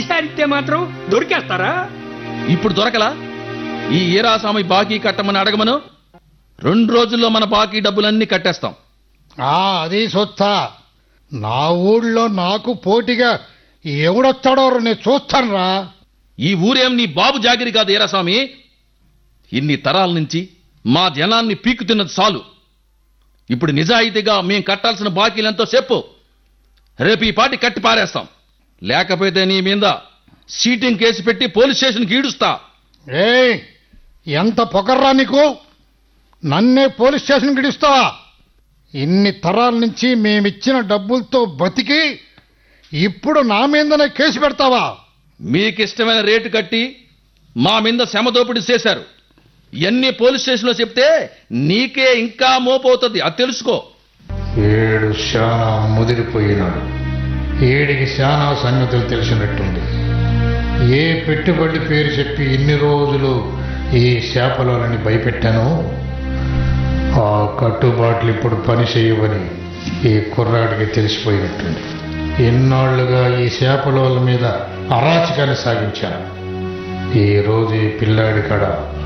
ఈసారి ఇస్తే మాత్రం దొరికేస్తారా ఇప్పుడు దొరకలా ఈ ఈరాస్వామి బాకీ కట్టమని అడగమను రెండు రోజుల్లో మన బాకీ డబ్బులన్నీ కట్టేస్తాం ఆ అది సొత్త నా ఊళ్ళో నాకు పోటీగా ఎవడొస్తాడో నేను చూస్తానురా ఈ ఊరేం నీ బాబు జాగిరి కాదు ఈరాస్వామి ఇన్ని తరాల నుంచి మా జనాన్ని పీకుతున్నది చాలు ఇప్పుడు నిజాయితీగా మేం కట్టాల్సిన బాకీలెంతో చెప్పు రేపు ఈ పాటి కట్టి పారేస్తాం లేకపోతే నీ మీద సీటింగ్ కేసు పెట్టి పోలీస్ స్టేషన్కి ఈడుస్తా ఏయ్ ఎంత పొగర్రా నీకు నన్నే పోలీస్ స్టేషన్ గిడిస్తావా ఇన్ని తరాల నుంచి మేమిచ్చిన డబ్బులతో బతికి ఇప్పుడు నా మీదనే కేసు పెడతావా మీకిష్టమైన రేటు కట్టి మా మీద శ్రమదోపిడి చేశారు ఇవన్నీ పోలీస్ స్టేషన్లో చెప్తే నీకే ఇంకా మోపవుతుంది అది తెలుసుకో ఏడు శానా ముదిరిపోయినాడు ఏడికి శానా సంగతులు తెలిసినట్టుంది ఏ పెట్టుబడి పేరు చెప్పి ఇన్ని రోజులు ఈ శాపలోని భయపెట్టాను ఆ కట్టుబాట్లు ఇప్పుడు పని చేయవని ఈ కుర్రాడికి తెలిసిపోయినట్టుంది ఎన్నాళ్లుగా ఈ శాపలోల మీద అరాచకాన్ని సాగించాను ఈ రోజు ఈ పిల్లాడి కాడ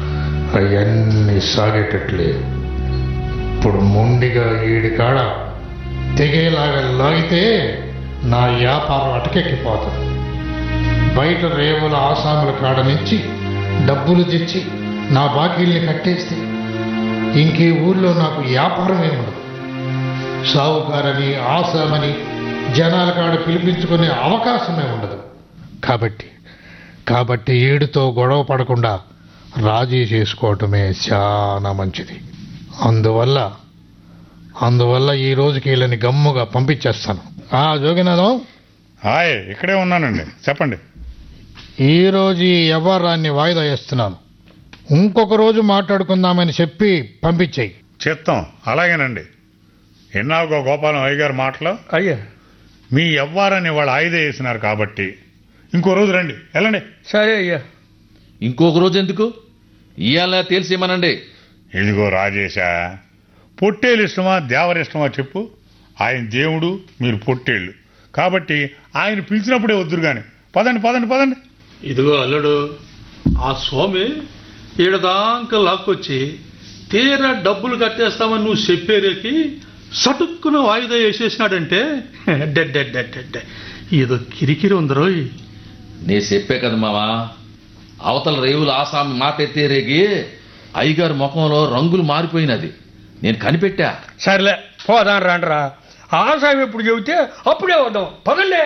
అవన్నీ సాగేటట్లేదు ఇప్పుడు మొండిగా ఈడి కాడ తెగేలాగా లాగితే నా వ్యాపారం అటకెక్కిపోతుంది బయట రేవుల ఆసాముల కాడ నుంచి డబ్బులు తెచ్చి నా బాకీల్ని కట్టేస్తే ఇంకే ఊళ్ళో నాకు వ్యాపారం ఏముండదు సావుకారని ఆసామని జనాల కాడ పిలిపించుకునే అవకాశమే ఉండదు కాబట్టి కాబట్టి ఏడుతో గొడవ పడకుండా రాజీ చేసుకోవటమే చాలా మంచిది అందువల్ల అందువల్ల ఈ రోజుకి వీళ్ళని గమ్ముగా పంపించేస్తాను ఆ జోగినాథం హాయ్ ఇక్కడే ఉన్నానండి చెప్పండి ఈ రోజు ఈ వ్యవహారాన్ని వాయిదా వేస్తున్నాను ఇంకొక రోజు మాట్లాడుకుందామని చెప్పి పంపించేయి చిత్తం అలాగేనండి ఎన్నావుగో గోపాలం అయ్య గారి మాటలు అయ్యా మీ ఎవ్వారని వాళ్ళు ఆయుధ వేసినారు కాబట్టి ఇంకో రోజు రండి వెళ్ళండి సరే అయ్యా ఇంకొక రోజు ఎందుకు ఇవాళ తెలిసేమనండి ఇదిగో రాజేశా పొట్టేలు ఇష్టమా దేవర ఇష్టమా చెప్పు ఆయన దేవుడు మీరు పొట్టేళ్ళు కాబట్టి ఆయన పిలిచినప్పుడే వద్దురు కానీ పదండి పదండి పదండి ఇదిగో అల్లుడు ఆ స్వామి ఈడదాంక లాక్కొచ్చి తీరా డబ్బులు కట్టేస్తామని నువ్వు చెప్పేరేకి సటుక్కున వాయిదా వేసేసినాడంటే డెడ్డెడ్డెడ్డెడ్డె ఏదో కిరికిరి ఉందరోయ్ నే చెప్పే కదా మావా అవతల రేవుల ఆసామి మాట ఎత్తే రేగి అయ్యగారి ముఖంలో రంగులు మారిపోయినది నేను కనిపెట్టా సర్లే పోదాం రండ్రా ఆసామి ఎప్పుడు చెబితే అప్పుడే వద్దాం పదండి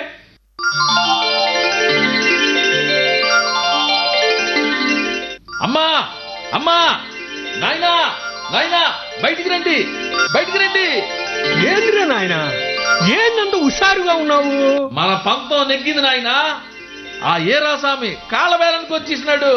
అమ్మా అమ్మా నాయనా నాయనా బయటికి రండి బయటికి రండి ఏంద్రా నాయన ఏందంత హుషారుగా ఉన్నావు మన పంతం నెగ్గింది నాయనా ఆ ఏరాసామి కాళ్ళబేరానికి వచ్చేసినాడు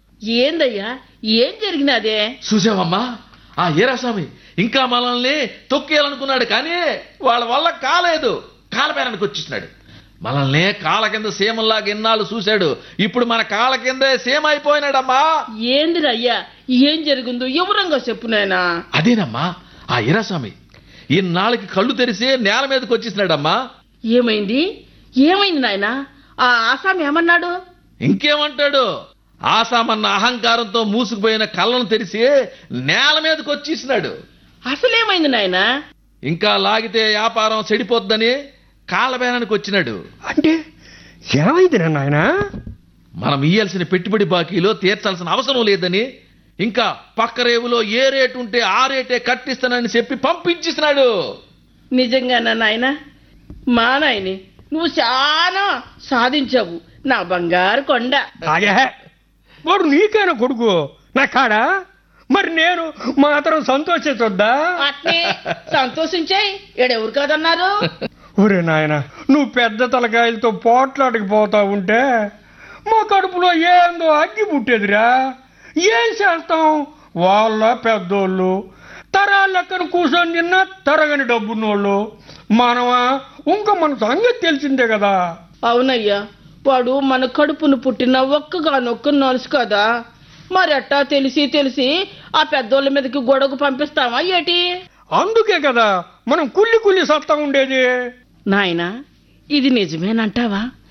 ఏందయ్యా ఏం జరిగినదే చూసావమ్మా ఆ ఏరాస్వామి ఇంకా మనల్ని తొక్కేయాలనుకున్నాడు కానీ వాళ్ళ వల్ల కాలేదు కాలబేరానికి వచ్చేసినాడు మనల్ని కాళ్ళ కింద సీమల్లాగా ఎన్నాళ్ళు చూశాడు ఇప్పుడు మన కాళ్ళ కిందే సీమ అయిపోయినాడమ్మా ఏందిరా అయ్యా ఏం జరిగిందో వివరంగా చెప్పు నాయనా అదేనమ్మా ఆ ఈరాస్వామి ఇన్నాళ్ళకి కళ్ళు తెరిసి నేల మీదకి వచ్చేసినాడమ్మా ఏమైంది ఏమైంది నాయనా ఆ ఆసామి ఏమన్నాడు ఇంకేమంటాడు ఆసామన్న అహంకారంతో మూసుకుపోయిన కళ్ళను తెరిచి నేల మీదకి వచ్చేసినాడు అసలేమైంది నాయనా ఇంకా లాగితే వ్యాపారం చెడిపోద్దని కాళ్ళబేరానికి వచ్చినాడు అంటే ఏమైందిరా నాయనా మనం ఇయ్యాల్సిన పెట్టుబడి బాకీలో తీర్చాల్సిన అవసరం లేదని ఇంకా పక్క రేవులో ఏ రేటు ఉంటే ఆ రేటే కట్టిస్తానని చెప్పి పంపించేసినాడు నిజంగానా నాయనా మా నాయని నువ్వు చాలా సాధించావు నా బంగారు కొండ అదే వాడు నీకేనా కొడుకు నా కాడా మరి నేను మాత్రం సంతోషించొద్దా అట్నే సంతోషించాయి ఈడెవరు కాదన్నారు ఒరే నాయన నువ్వు పెద్ద తలకాయలతో పోట్లాడికి పోతా ఉంటే మా కడుపులో ఏందో అగ్గి పుట్టేదిరా ఏం చేస్తాం వాళ్ళ పెద్దోళ్ళు తరాల లెక్కన కూర్చొని నిన్న తరగని డబ్బున్నోళ్ళు మనమా ఇంకా మన సంగతి తెలిసిందే కదా అవునయ్యా వాడు మన కడుపును పుట్టిన ఒక్కగానొక్క నలుసు కదా మరి అట్టా తెలిసి తెలిసి ఆ పెద్దోళ్ళ మీదకి గొడవకు పంపిస్తావా ఏటి అందుకే కదా మనం కుల్లి కుల్లి సత్తా ఉండేది నాయనా ఇది నిజమేనంటావా